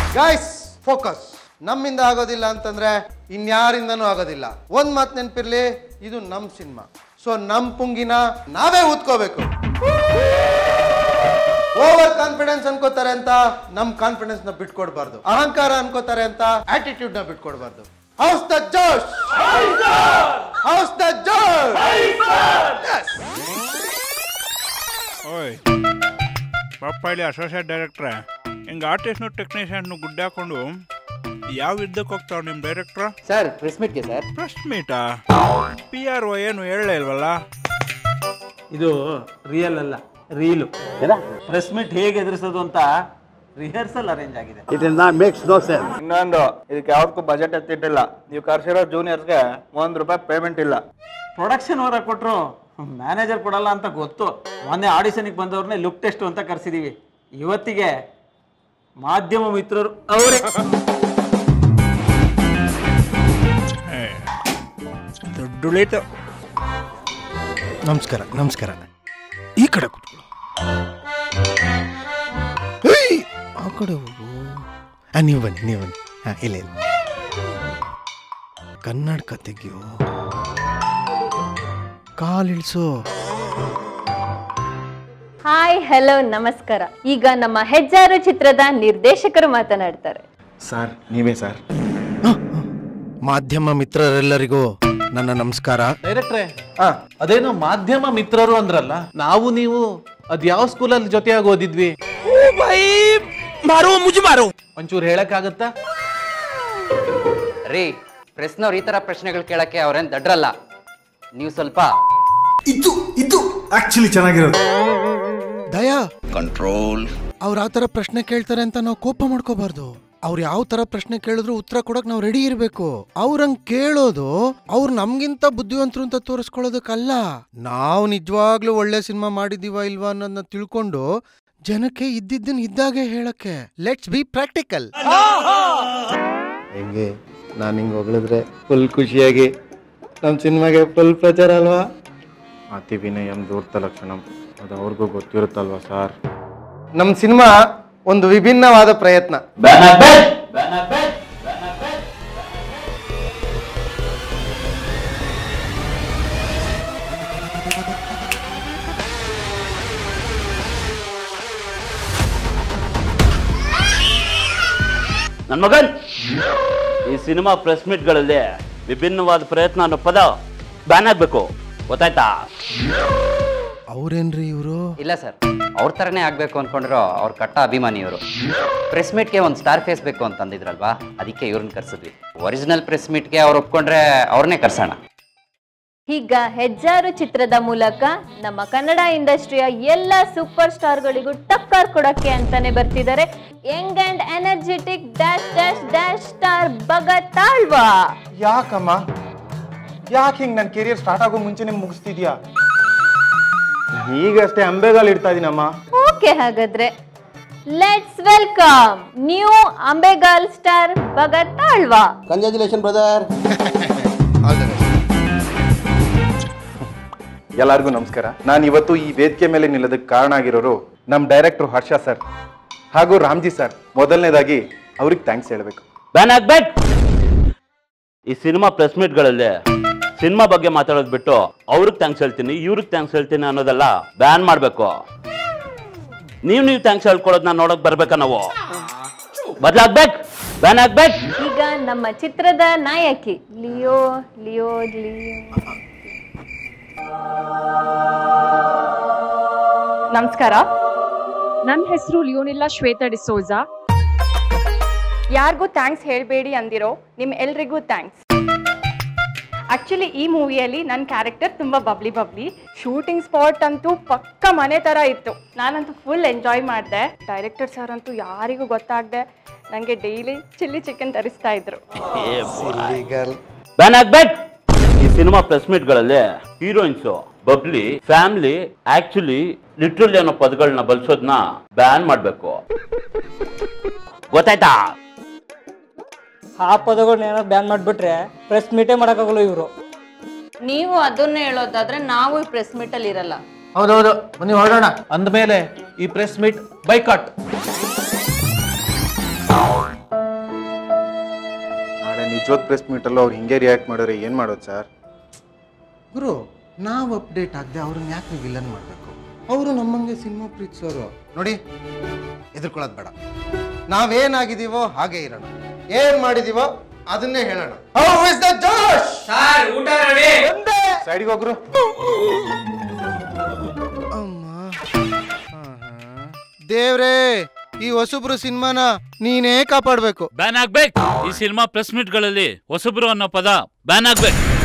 Guys focus ನಮ್ಮಿಂದ ಆಗೋದಿಲ್ಲ ಅಂತಂದ್ರೆ ಇನ್ಯಾರಿಂದನೂ ಆಗೋದಿಲ್ಲ ಒಂದ್ ಮಾತು ನೆನಪಿರ್ಲಿ ಇದು ನಮ್ ಸಿನಿಮಾ ಸೊ ನಮ್ ಪುಂಗಿನ ನಾವೇ ಊದ್ಕೋಬೇಕು ಓವರ್ ಕಾನ್ಫಿಡೆನ್ಸ್ ಅನ್ಕೋತಾರೆ ಅಂತ ನಮ್ ಕಾನ್ಫಿಡೆನ್ಸ್ ನ ಬಿಟ್ಕೊಡ್ಬಾರ್ದು ಅಹಂಕಾರ ಅನ್ಕೋತಾರೆ ಅಂತ ಆಟಿಟ್ಯೂಡ್ ನ ಬಿಟ್ಕೊಡ್ಬಾರ್ದು how's the josh how's the josh ಓಯ್ ಪಾಪ ಇಲ್ಲಿ ಅಸೋಸಿಯೇಟ್ ಡೈರೆಕ್ಟ್ರೆ ಹಿಂಗೆ ಆರ್ಟಿಸ್ಟ್ನು ಟೆಕ್ನಿಷಿಯನ್ನು ಗುಡ್ಡ ಹಾಕೊಂಡು ಯಾವ ಯುದ್ಧಕ್ಕೆ ಹೋಗ್ತಾವ ನಿಮ್ಮ ಡೈರೆಕ್ಟ್ರ ಸರ್ ಪ್ರೆಸ್ ಮೀಟ್ಗೆ ಸರ್ ಪ್ರೆಸ್ ಮೀಟಾ ಪಿ ಆರ್ ಒ ಏನು ಹೇಳಲೇ ಇಲ್ವಲ್ಲ ಇದು ರಿಯಲ್ ಅಲ್ಲ ರೀಲು ಪ್ರೆಸ್ ಮೀಟ್ ಹೇಗೆ ಎದುರಿಸೋದು ಅಂತ ರಿಹರ್ಸಲ್ ಅರೇಂಜ್ ಆಗಿದೆ ಇನ್ನೊಂದು ಇದಕ್ಕೆ ಯಾವ್ದಕ್ಕೂ ಬಜೆಟ್ ಎತ್ತಿಟ್ಟಿಲ್ಲ ನೀವು ಕರ್ಸಿರೋ ಜೂನಿಯರ್ಸ್ಗೆ ಒಂದ್ ರೂಪಾಯಿ ಪೇಮೆಂಟ್ ಇಲ್ಲ ಪ್ರೊಡಕ್ಷನ್ ಅವರ ಕೊಟ್ಟರು ಮ್ಯಾನೇಜರ್ ಕೊಡಲ್ಲ ಅಂತ ಗೊತ್ತು ಮೊನ್ನೆ ಆಡಿಷನ್ಗೆ ಬಂದವ್ರನ್ನೇ ಲುಕ್ ಟೆಸ್ಟ್ ಅಂತ ಕರೆಸಿದೀವಿ ಇವತ್ತಿಗೆ ಮಾಧ್ಯಮ ಮಿತ್ರರು ಅವರೇ ದುಡ್ಡುಳಿತು ನಮಸ್ಕಾರ ನಮಸ್ಕಾರ ಈ ಕಡೆ ಕೂತ್ಕೊಳ್ಳು ಏಯ್! ಆ ಕಡೆ ಹೋಗು ಆ, ನೀವು ಬನ್ನಿ ನೀವು ಬನ್ನಿ ಹಾ ಇಲ್ಲ ಇಲ್ಲ ಕನ್ನಡಕ ತೆಗಿಯೋ ಕಾಲಿಳಿಸು ಹಾಯ್ ಹಲೋ ನಮಸ್ಕಾರ ಈಗ ನಮ್ಮ ಹೆಜ್ಜಾರು ಚಿತ್ರದ ನಿರ್ದೇಶಕರು ಮಾತನಾಡ್ತಾರೆ ಸರ್ ನೀವೇ ಸರ್ ಮಾಧ್ಯಮ ಮಿತ್ರರೆಲ್ಲರಿಗೂ ನನ್ನ ನಮಸ್ಕಾರ ಡೈರೆಕ್ಟ್ರೆ ಅದೇನೋ ಮಾಧ್ಯಮ ಮಿತ್ರರು ಅಂದ್ರಲ್ಲ ನಾವು ನೀವು ಅದ್ ಯಾವ ಸ್ಕೂಲಲ್ಲಿ ಜೊತೆಯಾಗಿ ಓದಿದ್ವಿ ಒಂಚೂರು ಹೇಳಕ್ಕಾಗತ್ತಾ ರೀ ಪ್ರೆಸ್ನವ್ರು ಈ ತರ ಪ್ರಶ್ನೆಗಳು ಕೇಳಕ್ಕೆ ಅವ್ರೇನ್ ದಡ್ರಲ್ಲ ನೀವು ಸ್ವಲ್ಪ ಇದು ಇದು ಆಕ್ಚುಲಿ ಚೆನ್ನಾಗಿರೋದು ದಯಾ ಕಂಟ್ರೋಲ್ ಅವ್ರು ಆ ಥರ ಪ್ರಶ್ನೆ ಕೇಳ್ತಾರೆ ಅಂತ ನಾವು ಕೋಪ ಮಾಡ್ಕೋಬಾರ್ದು ಅವ್ರು ಯಾವ ತರ ಪ್ರಶ್ನೆ ಕೇಳಿದ್ರು ಉತ್ತರ ಕೊಡಕ್ ನಾವು ರೆಡಿ ಇರ್ಬೇಕು ಅವ್ರಂಗ್ ಕೇಳೋದು ಅವ್ರು ನಮ್ಗಿಂತ ಬುದ್ಧಿವಂತರು ಅಂತ ತೋರಿಸ್ಕೊಳ್ಳೋದಕ್ಕಲ್ಲ ನಾವು ನಿಜವಾಗ್ಲೂ ಒಳ್ಳೆ ಸಿನಿಮಾ ಮಾಡಿದೀವ ಇಲ್ವಾ ಅನ್ನೋದನ್ನ ತಿಳ್ಕೊಂಡು ಜನಕ್ಕೆ ಇದ್ದಿದ್ದನ್ನ ಇದ್ದಾಗೆ ಹೇಳಕ್ಕೆ ಲೆಟ್ಸ್ ಬಿ ಪ್ರಾಕ್ಟಿಕಲ್ ಹೆಂಗೆ ನಾನು ಹಿಂಗೆ ಹೊಗಳಿದ್ರೆ ಫುಲ್ ಖುಷಿಯಾಗಿ ನಮ್ಮ ಸಿನಿಮಾಗೆ ಫುಲ್ ಪ್ರಚಾರ ಅಲ್ವಾ ಅತಿ ವಿನಯಂ ದೂರ್ತ ಲಕ್ಷಣಂ ಅದು ಅವ್ರಿಗೂ ಗೊತ್ತಿರುತ್ತಲ್ವಾ ಸರ್ ನಮ್ಮ ಸಿನಿಮಾ ಒಂದು ವಿಭಿನ್ನವಾದ ಪ್ರಯತ್ನ ನನ್ನ ಮಗನ್ ಈ ಸಿನಿಮಾ ಪ್ರೆಸ್ ಮೀಟ್ಗಳಲ್ಲಿ ವಿಭಿನ್ನವಾದ ಪ್ರಯತ್ನ ಅನ್ನೋ ಪದ ಬ್ಯಾನ್ ಆಗ್ಬೇಕು ಗೊತ್ತಾಯ್ತಾ ಅವ್ರೇನ್ರಿ ಇವರು ಇಲ್ಲ ಸರ್ ಅವ್ರ ಥರನೇ ಆಗಬೇಕು ಅನ್ಕೊಂಡಿರೋ ಅವ್ರ ಕಟ್ಟ ಅಭಿಮಾನಿ ಇವರು ಪ್ರೆಸ್ ಮೀಟ್ಗೆ ಒಂದು ಸ್ಟಾರ್ ಫೇಸ್ ಬೇಕು ಅಂತ ಅಂದಿದ್ರಲ್ವಾ ಅದಕ್ಕೆ ಇವ್ರನ್ನ ಕರ್ಸಿದ್ವಿ ಒರಿಜಿನಲ್ ಪ್ರೆಸ್ ಮೀಟ್ಗೆ ಅವ್ರು ಒಪ್ಕೊಂಡ್ರೆ ಅವ್ರನ್ನೇ ಕರ್ಸೋಣ ಈಗ ಹೆಜ್ಜಾರು ಚಿತ್ರದ ಮೂಲಕ ನಮ್ಮ ಕನ್ನಡ ಇಂಡಸ್ಟ್ರಿಯ ಎಲ್ಲ ಸೂಪರ್ ಸ್ಟಾರ್ಗಳಿಗೂ ಟಕ್ಕರ್ ಕೊಡಕ್ಕೆ ಅಂತಾನೆ ಬರ್ತಿದ್ದಾರೆ young and energetic dash dash dash star ಬಗತಾಳ್ವಾ ಯಾಕಮ್ಮ ಯಾಕೆ ಹಿಂಗೆ ನನ್ನ ಕೆರಿಯರ್ ಸ್ಟಾರ್ಟ್ ಆಗೋ ಮುಂಚೆನೆ ಮುಗಿಸ್ತಿದ್ಯಾ ಈಗಷ್ಟೇ ಅಂಬೆಗಾಲ್ ಇಡ್ತಾ ಇದೀನಮ್ಮ ಓಕೆ ಹಾಗಾದ್ರೆ ಲೆಟ್ಸ್ ವೆಲ್ಕಮ್ ನ್ಯೂ ಅಂಬೆಗಾಲ್ ಸ್ಟಾರ್ ಬಗತಾಳ್ವಾ ಕಂಗ್ರ್ಯಾಚುಲೇಷನ್ ಬ್ರದರ್ ಎಲ್ಲರಿಗೂ ನಮಸ್ಕಾರ ನಾನು ಇವತ್ತು ಈ ವೇದಿಕೆ ಮೇಲೆ ನಿಲ್ಲೋದಕ್ಕೆ ಕಾರಣ ಆಗಿರೋರು ನಮ್ಮ ಡೈರೆಕ್ಟರ್ ಹರ್ಷ ಸರ್ ಹಾಗೂ ರಾಮ್ಜಿ ಸರ್ ಮೊದಲನೇದಾಗಿ ಅವ್ರಿಗೆ ಥ್ಯಾಂಕ್ಸ್ ಹೇಳಬೇಕು ಬ್ಯಾನ್ ಆಗ್ಬೇಕು ಈ ಸಿನಿಮಾ ಪ್ರೆಸ್ ಮೀಟ್ಗಳಲ್ಲಿ ಸಿನಿಮಾ ಬಗ್ಗೆ ಮಾತಾಡೋದು ಬಿಟ್ಟು ಅವ್ರಿಗೆ ಥ್ಯಾಂಕ್ಸ್ ಹೇಳ್ತೀನಿ ಇವ್ರಿಗೆ ಥ್ಯಾಂಕ್ಸ್ ಹೇಳ್ತೀನಿ ಅನ್ನೋದೆಲ್ಲ ಬ್ಯಾನ್ ಮಾಡಬೇಕು ನೀವು ನೀವು ಥ್ಯಾಂಕ್ಸ್ ಹೇಳ್ಕೊಳೋದನ್ನ ನೋಡಕ್ ಬರ್ಬೇಕಾ ನಾವು ಬದಲಾಗ್ಬೇಕು ಬ್ಯಾನ್ ಆಗ್ಬೇಕು ಈಗ ನಮ್ಮ ಚಿತ್ರದ ನಾಯಕಿ ಲಿಯೋ ಲಿಯೋ ಲಿಯೋ ನಮಸ್ಕಾರ ನನ್ನ ಹೆಸರು ಲಿಯೋನಿಲ್ಲಾ ಶ್ವೇತಾ ಡಿಸೋಜಾ ಯಾರಿಗೂ ಥ್ಯಾಂಕ್ಸ್ ಹೇಳಬೇಡಿ ಅಂದಿರೋ ನಿಮ್ಮ ಎಲ್ರಿಗೂ ಥ್ಯಾಂಕ್ಸ್ ಆ್ಯಕ್ಚುಲಿ ಈ ಮೂವಿಯಲ್ಲಿ ನನ್ನ ಕ್ಯಾರೆಕ್ಟರ್ ತುಂಬ ಬಬ್ಲಿ ಬಬ್ಲಿ ಶೂಟಿಂಗ್ ಸ್ಪಾಟ್ ಅಂತೂ ಪಕ್ಕ ಮನೆ ಥರ ಇತ್ತು ನಾನಂತೂ ಫುಲ್ ಎಂಜಾಯ್ ಮಾಡಿದೆ ಡೈರೆಕ್ಟರ್ ಸರ್ ಅಂತೂ ಯಾರಿಗೂ ಗೊತ್ತಾಗದೆ ನನಗೆ ಡೈಲಿ ಚಿಲ್ಲಿ ಚಿಕನ್ ತರಿಸ್ತಾ ಇದ್ರು ಬ್ಯಾನ್ ಆಗ್ಬೇಕು ಈ ಸಿನಿಮಾ ಪ್ರೆಸ್ ಮೀಟ್ಗಳಲ್ಲಿ heroines bubbly family actually literally ಅನ್ನೋ ಪದಗಳನ್ನ ಬಳಸೋದನ್ನ ಬ್ಯಾನ್ ಮಾಡಬೇಕು ಗೊತ್ತಾಯ್ತಾ ಆ ಪದಗಳನ್ನ ಏನಾದ್ರು ಬ್ಯಾನ್ ಮಾಡಿಬಿಟ್ರೆ ಪ್ರೆಸ್ ಮೀಟೇ ಮಾಡೋಕ್ಕಾಗಲ್ಲ ಇವರು ನೀವು ಅದನ್ನ ಹೇಳೋದಾದ್ರೆ ನಾವು ಈ ಪ್ರೆಸ್ ಮೀಟ್ ಅಲ್ಲಿ ಇರಲ್ಲ ಹೌದೌದು ಬನ್ನಿ ಹೊರಡೋಣ ಅಂದಮೇಲೆ ಈ ಪ್ರೆಸ್ ಮೀಟ್ ಬೈಕಾಟ್ ನಿಜವಾದ ಪ್ರೆಸ್ ಮೀಟಲ್ಲೂ ಅವ್ರು ಹಿಂಗೆ ರಿಯಾಕ್ಟ್ ಮಾಡಿದ್ರೆ ಏನು ಮಾಡೋದು ಸರ್ ಗುರು ನಾವು ಅಪ್ಡೇಟ್ ಆಗದೆ ಅವ್ರನ್ನ ಯಾಕೆ ವಿಲನ್ ಮಾಡಬೇಕು ಅವರು ನಮ್ಮಂಗೆ ಸಿನಿಮಾ ಪ್ರೀತಿಸೋರು ನೋಡಿ ಎದುರ್ಕೊಳ್ಳೋದು ಬೇಡ ನಾವೇನಾಗಿದ್ದೀವೋ ಹಾಗೆ ಇರೋಣ ಏನ್ ಮಾಡಿದೀವೋ ಅದನ್ನೇ ಹೇಳೋಣ How is the Josh? ಸೈಡ್ಗೆ ಹೋಗ್ರು ದೇವ್ರೇ ಈ ಹೊಸಬ್ರು ಸಿನಿಮಾನ ನೀನೇ ಕಾಪಾಡ್ಬೇಕು ಬ್ಯಾನ್ ಆಗ್ಬೇಕು ಈ ಸಿನಿಮಾ ಪ್ರೆಸ್ ಮೀಟ್ ಗಳಲ್ಲಿ ಹೊಸಬ್ರು ಅನ್ನೋ ಪದ ಬ್ಯಾನ್ ಆಗ್ಬೇಕು